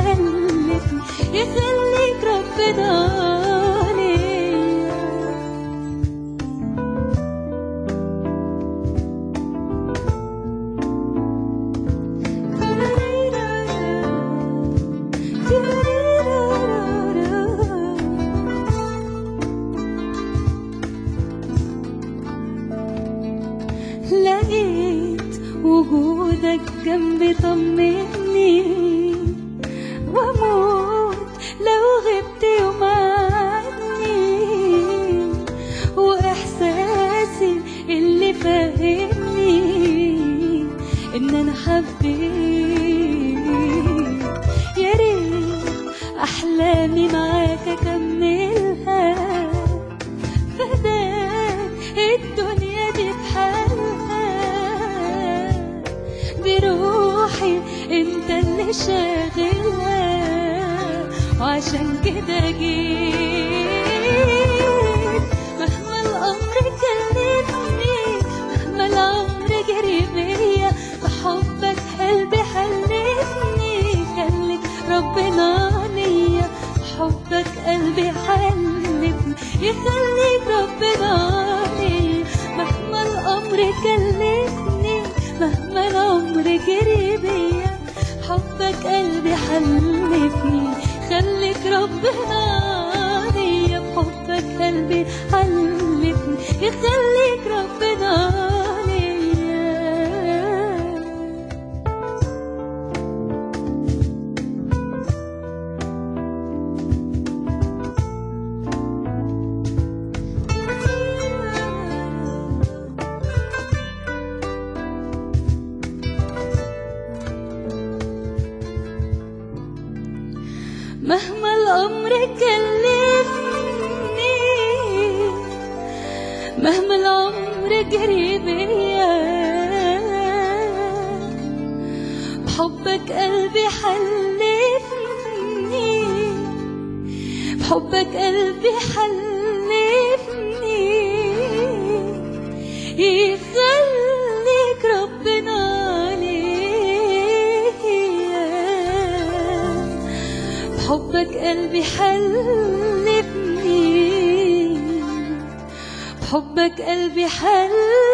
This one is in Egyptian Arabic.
حلفني يخليك ربنا ليا لقيت وجودك جنبي طمني واموت لو غبت يوم عني واحساسي اللي فاهمني ان انا حبيت يا ريت احلامي معاك اكملها فداك الدنيا دي بحالها بروحي انت اللي شاغلها وعشان كده جيت مهما الامر كلفني مهما العمر جري بيا بحبك قلبي حلفني خليك ربنا ليا بحبك قلبي حلفني يخليك ربنا ليا مهما الامر كلفني مهما العمر جري بيا حبك قلبي حلفني خليك ربنا ليا بحبك قلبي حلفني يخليك ربنا ليا مهما الأمر كلفني مهما العمر جري بيا بحبك قلبي حلفني بحبك قلبي حلفني يخليك ربنا ليا بحبك قلبي حلفني بحبك قلبي حلفني